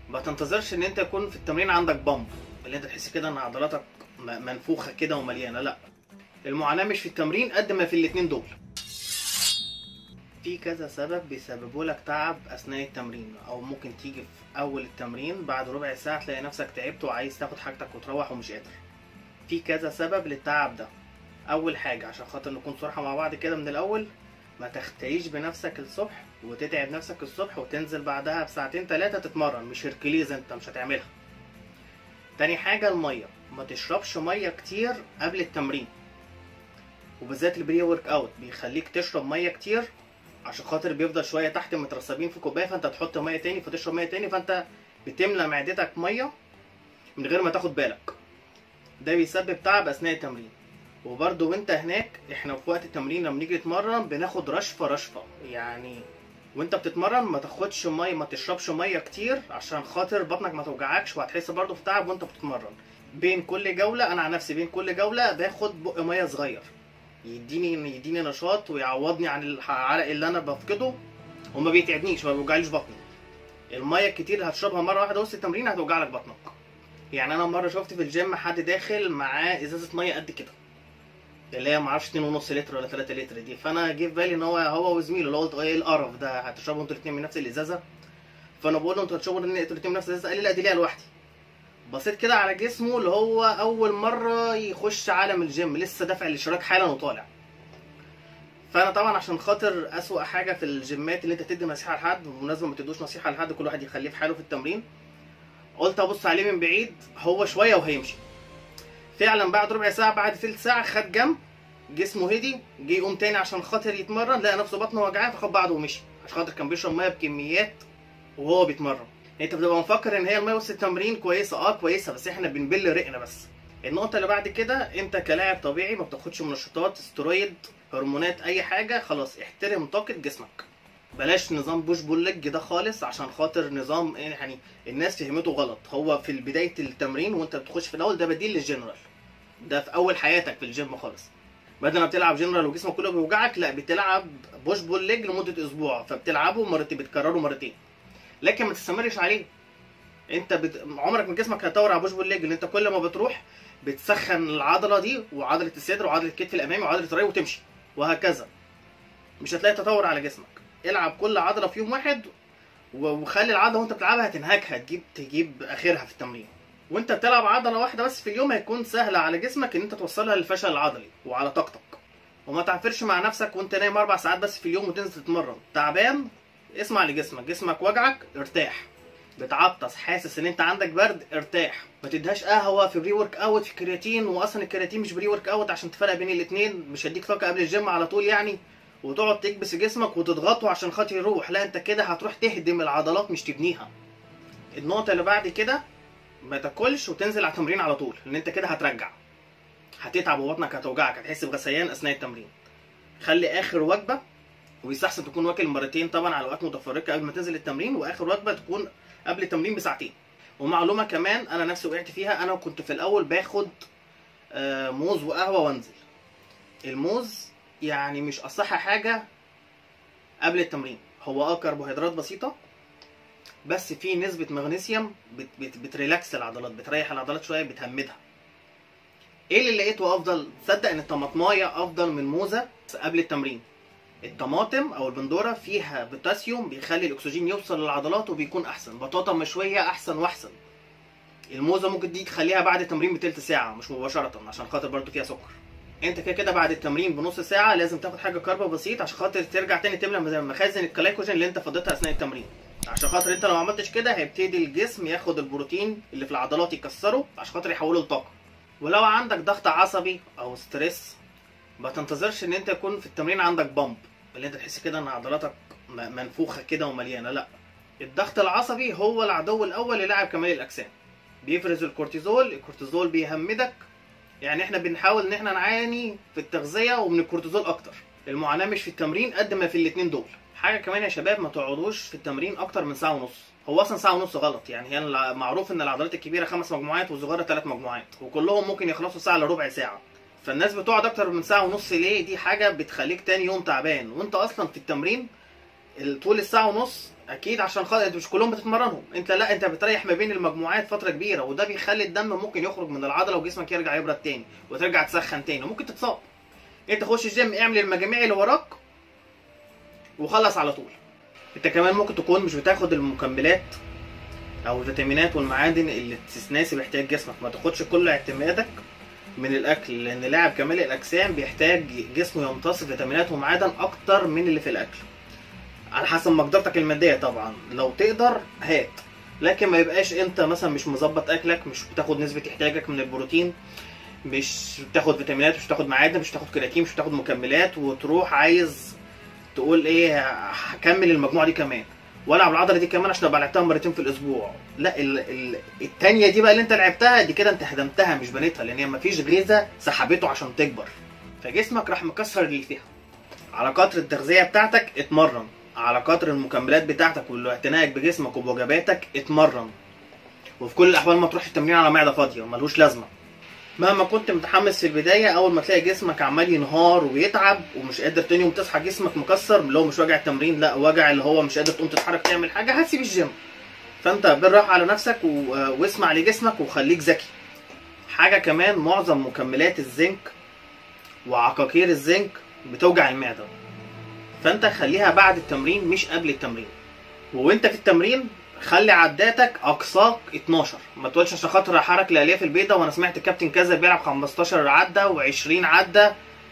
ما تنتظرش ان انت يكون في التمرين عندك بامب اللي انت تحس كده ان عضلاتك م- منفوخه كده ومليانه لا المعاناه مش في التمرين قد ما في الاتنين دول في كذا سبب بيسببوا لك تعب اثناء التمرين او ممكن تيجي في اول التمرين بعد ربع ساعه تلاقي نفسك تعبت وعايز تاخد حاجتك وتروح ومش قادر في كذا سبب للتعب ده اول حاجه عشان خاطر نكون صراحه مع بعض كده من الاول ما تختيش بنفسك الصبح وتتعب نفسك الصبح وتنزل بعدها بساعتين ثلاثه تتمرن مش هركليز انت مش هتعملها تاني حاجه الميه ما تشربش ميه كتير قبل التمرين وبالذات البري ورك اوت بيخليك تشرب ميه كتير عشان خاطر بيفضل شويه تحت مترسبين في كوبايه فانت تحط ميه تاني فتشرب ميه تاني فانت بتملى معدتك ميه من غير ما تاخد بالك ده بيسبب تعب اثناء التمرين وبرده وانت هناك احنا في وقت التمرين لما نيجي نتمرن بناخد رشفه رشفه يعني وانت بتتمرن ما تاخدش ميه ما تشربش ميه كتير عشان خاطر بطنك ما توجعكش وهتحس برضه في تعب وانت بتتمرن بين كل جوله انا عن نفسي بين كل جوله باخد بق ميه صغير يديني يديني نشاط ويعوضني عن العرق اللي انا بفقده وما بيتعبنيش ما بيوجعليش بطني الميه الكتير اللي هتشربها مره واحده وسط التمرين هتوجع لك بطنك يعني انا مره شفت في الجيم حد داخل معاه ازازه ميه قد كده اللي هي معرفش 2.5 لتر ولا 3 لتر دي فانا جه في بالي ان هو هو وزميله اللي هو قلت ايه القرف ده هتشربوا انتوا الاثنين من نفس الازازه فانا بقول له انتوا هتشربوا انتوا الاثنين من نفس الازازه قال لي لا دي ليها لوحدي بصيت كده على جسمه اللي هو اول مره يخش عالم الجيم لسه دافع الاشتراك حالا وطالع فانا طبعا عشان خاطر اسوأ حاجه في الجيمات اللي انت تدي نصيحه لحد بالمناسبه ما تدوش نصيحه لحد كل واحد يخليه في حاله في التمرين قلت ابص عليه من بعيد هو شويه وهيمشي فعلا بعد ربع ساعه بعد ثلث ساعه خد جنب جسمه هدي جه يقوم تاني عشان خاطر يتمرن لقى نفسه بطنه وجعاه فخد بعضه ومشي عشان خاطر كان بيشرب ميه بكميات وهو بيتمرن انت بتبقى مفكر ان هي الميه وسط التمرين كويسه اه كويسه بس احنا بنبل رقنا بس النقطه اللي بعد كده انت كلاعب طبيعي ما بتاخدش منشطات استرويد هرمونات اي حاجه خلاص احترم طاقه جسمك بلاش نظام بوش بول ليج ده خالص عشان خاطر نظام يعني الناس فهمته غلط هو في بدايه التمرين وانت بتخش في الاول ده بديل للجنرال ده في اول حياتك في الجيم خالص بدل ما بتلعب جنرال وجسمك كله بيوجعك لا بتلعب بوش بول ليج لمده اسبوع فبتلعبه مرتين بتكرره مرتين لكن ما تستمرش عليه انت بت... عمرك ما جسمك هيطور على بوش بول ليج اللي انت كل ما بتروح بتسخن العضله دي وعضله الصدر وعضله الكتف الامامي وعضله الرأي وتمشي وهكذا مش هتلاقي تطور على جسمك العب كل عضله في يوم واحد و- وخلي العضله وانت بتلعبها تنهكها تجيب تجيب اخرها في التمرين وانت بتلعب عضله واحده بس في اليوم هيكون سهل على جسمك ان انت توصلها للفشل العضلي وعلى طاقتك وما تعفرش مع نفسك وانت نايم اربع ساعات بس في اليوم وتنزل تتمرن تعبان اسمع لجسمك جسمك وجعك ارتاح بتعطس حاسس ان انت عندك برد ارتاح ما تديهاش قهوه في بري ورك اوت في كرياتين واصلا الكرياتين مش بري ورك اوت عشان تفرق بين الاثنين مش هيديك طاقه قبل الجيم على طول يعني وتقعد تكبس جسمك وتضغطه عشان خاطر يروح لا انت كده هتروح تهدم العضلات مش تبنيها النقطه اللي بعد كده ما تاكلش وتنزل على التمرين على طول لان انت كده هترجع هتتعب وبطنك هتوجعك هتحس بغثيان اثناء التمرين خلي اخر وجبه ويستحسن تكون واكل مرتين طبعا على اوقات متفرقه قبل ما تنزل التمرين واخر وجبه تكون قبل التمرين بساعتين ومعلومه كمان انا نفسي وقعت فيها انا كنت في الاول باخد آه، موز وقهوه وانزل الموز يعني مش اصح حاجه قبل التمرين هو اه كربوهيدرات بسيطه بس في نسبه مغنيسيوم بت بت بتريلاكس العضلات بتريح العضلات شويه بتهمدها ايه اللي لقيته افضل تصدق ان الطماطمايه افضل من موزه قبل التمرين الطماطم او البندوره فيها بوتاسيوم بيخلي الاكسجين يوصل للعضلات وبيكون احسن بطاطا مشويه احسن واحسن الموزه ممكن دي تخليها بعد التمرين بتلت ساعه مش مباشره عشان خاطر برضو فيها سكر انت كده كده بعد التمرين بنص ساعه لازم تاخد حاجه كارب بسيط عشان خاطر ترجع تاني تملى مخازن الجلايكوجين اللي انت فضيتها اثناء التمرين عشان خاطر انت لو ما عملتش كده هيبتدي الجسم ياخد البروتين اللي في العضلات يكسره عشان خاطر يحوله لطاقه ولو عندك ضغط عصبي او ستريس ما تنتظرش ان انت يكون في التمرين عندك بامب اللي انت تحس كده ان عضلاتك م- منفوخه كده ومليانه لا الضغط العصبي هو العدو الاول للاعب كمال الاجسام بيفرز الكورتيزول الكورتيزول بيهمدك يعني احنا بنحاول ان احنا نعاني في التغذيه ومن الكورتيزول اكتر المعاناه مش في التمرين قد ما في الاتنين دول حاجه كمان يا شباب ما تقعدوش في التمرين اكتر من ساعه ونص هو اصلا ساعه ونص غلط يعني هي الع- معروف ان العضلات الكبيره خمس مجموعات والصغيره ثلاث مجموعات وكلهم ممكن يخلصوا ساعه لربع ساعه فالناس بتقعد اكتر من ساعه ونص ليه دي حاجه بتخليك تاني يوم تعبان وانت اصلا في التمرين ال- طول الساعه ونص اكيد عشان خاطر انت مش كلهم بتتمرنهم انت لا انت بتريح ما بين المجموعات فتره كبيره وده بيخلي الدم ممكن يخرج من العضله وجسمك يرجع يبرد تاني وترجع تسخن تاني وممكن تتصاب انت خش الجيم اعمل المجاميع اللي وراك وخلص على طول انت كمان ممكن تكون مش بتاخد المكملات او الفيتامينات والمعادن اللي تناسب احتياج جسمك ما تاخدش كل اعتمادك من الاكل لان لاعب كمال الاجسام بيحتاج جسمه يمتص فيتامينات ومعادن اكتر من اللي في الاكل على حسب مقدرتك الماديه طبعا لو تقدر هات لكن ما يبقاش انت مثلا مش مظبط اكلك مش بتاخد نسبه احتياجك من البروتين مش بتاخد فيتامينات مش بتاخد معادن مش بتاخد كرياتين مش بتاخد مكملات وتروح عايز تقول ايه هكمل المجموعه دي كمان والعب العضله دي كمان عشان ابقى لعبتها مرتين في الاسبوع لا ال... ال... التانية دي بقى اللي انت لعبتها دي كده انت هدمتها مش بنيتها لان هي مفيش غذاء سحبته عشان تكبر فجسمك راح مكسر اللي فيها على قدر التغذيه بتاعتك اتمرن على قدر المكملات بتاعتك واعتنائك بجسمك وبوجباتك اتمرن وفي كل الاحوال ما تروحش التمرين على معده فاضيه ملوش لازمه مهما كنت متحمس في البدايه اول ما تلاقي جسمك عمال ينهار ويتعب ومش قادر تاني يوم تصحى جسمك مكسر اللي هو مش وجع التمرين لا وجع اللي هو مش قادر تقوم تتحرك تعمل حاجه هتسيب الجيم فانت بالراحه على نفسك و... واسمع لجسمك وخليك ذكي حاجه كمان معظم مكملات الزنك وعقاقير الزنك بتوجع المعده فانت خليها بعد التمرين مش قبل التمرين وانت في التمرين خلي عداتك اقصاك 12 ما تقولش عشان خاطر احرك الالياف البيضاء وانا سمعت الكابتن كذا بيلعب 15 عده و20 عده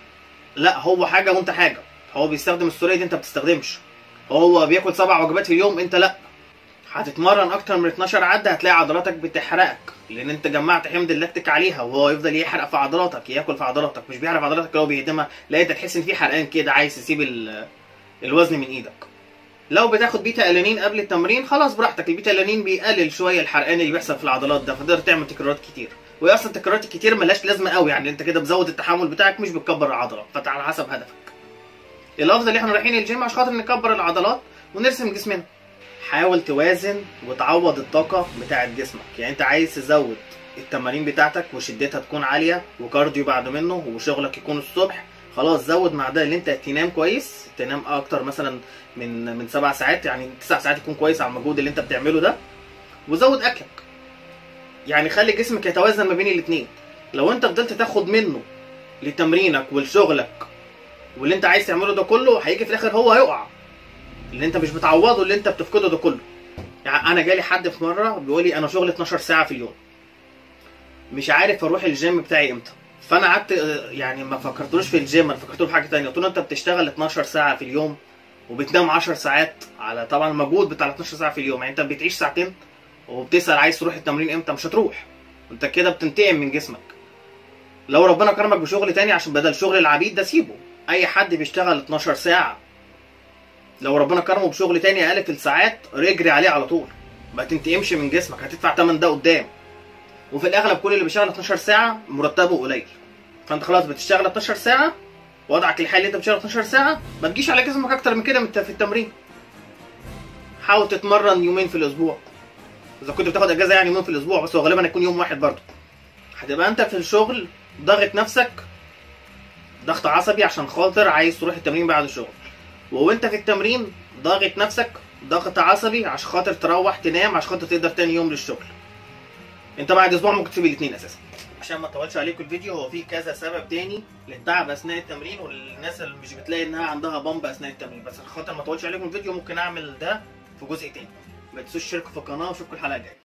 لا هو حاجه وانت حاجه هو بيستخدم السوريه دي انت ما بتستخدمش هو بياكل سبع وجبات في اليوم انت لا هتتمرن اكتر من 12 عده هتلاقي عضلاتك بتحرقك لان انت جمعت حمض اللاكتيك عليها وهو يفضل يحرق في عضلاتك ياكل في عضلاتك مش بيحرق في عضلاتك اللي هو بيهدمها لا انت تحس ان في حرقان كده عايز تسيب الوزن من ايدك لو بتاخد بيتا الانين قبل التمرين خلاص براحتك البيتا الانين بيقلل شويه الحرقان اللي بيحصل في العضلات ده فتقدر تعمل تكرارات كتير وهي اصلا التكرارات الكتير ملهاش لازمه قوي يعني انت كده بزود التحمل بتاعك مش بتكبر العضله فانت على حسب هدفك الافضل ان احنا رايحين الجيم عشان خاطر نكبر العضلات ونرسم جسمنا حاول توازن وتعوض الطاقه بتاعه جسمك يعني انت عايز تزود التمارين بتاعتك وشدتها تكون عاليه وكارديو بعد منه وشغلك يكون الصبح خلاص زود مع ده اللي انت تنام كويس تنام اكتر مثلا من من سبع ساعات يعني تسع ساعات يكون كويس على المجهود اللي انت بتعمله ده وزود اكلك يعني خلي جسمك يتوازن ما بين الاثنين لو انت فضلت تاخد منه لتمرينك ولشغلك واللي انت عايز تعمله ده كله هيجي في الاخر هو هيقع اللي انت مش بتعوضه اللي انت بتفقده ده كله يعني انا جالي حد في مره بيقول لي انا شغل 12 ساعه في اليوم مش عارف اروح الجيم بتاعي امتى فانا قعدت يعني ما فكرتلوش في الجيم انا فكرت له في حاجه ثانيه قلت له انت بتشتغل 12 ساعه في اليوم وبتنام 10 ساعات على طبعا المجهود بتاع 12 ساعه في اليوم يعني انت بتعيش ساعتين وبتسال عايز تروح التمرين امتى مش هتروح انت كده بتنتقم من جسمك لو ربنا كرمك بشغل تاني عشان بدل شغل العبيد ده سيبه اي حد بيشتغل 12 ساعه لو ربنا كرمه بشغل تاني اقل في الساعات رجري عليه على طول ما تنتقمش من جسمك هتدفع تمن ده قدام وفي الاغلب كل اللي بيشتغل 12 ساعه مرتبه قليل فانت خلاص بتشتغل 12 ساعه وضعك الحالي اللي انت بتشتغل 12 ساعه ما تجيش على جسمك اكتر من كده في التمرين حاول تتمرن يومين في الاسبوع اذا كنت بتاخد اجازه يعني يومين في الاسبوع بس هو غالبا هيكون يوم واحد برضه هتبقى انت في الشغل ضاغط نفسك ضغط عصبي عشان خاطر عايز تروح التمرين بعد الشغل وانت في التمرين ضاغط نفسك ضغط عصبي عشان خاطر تروح تنام عشان خاطر تقدر تاني يوم للشغل انت بعد اسبوع ممكن تسيب الاثنين اساسا عشان ما اطولش عليكم الفيديو هو في كذا سبب تاني للتعب اثناء التمرين وللناس اللي مش بتلاقي انها عندها بامب اثناء التمرين بس عشان خاطر ما اطولش عليكم الفيديو ممكن اعمل ده في جزء تاني ما تنسوش تشتركوا في القناه واشوفكم الحلقه الجايه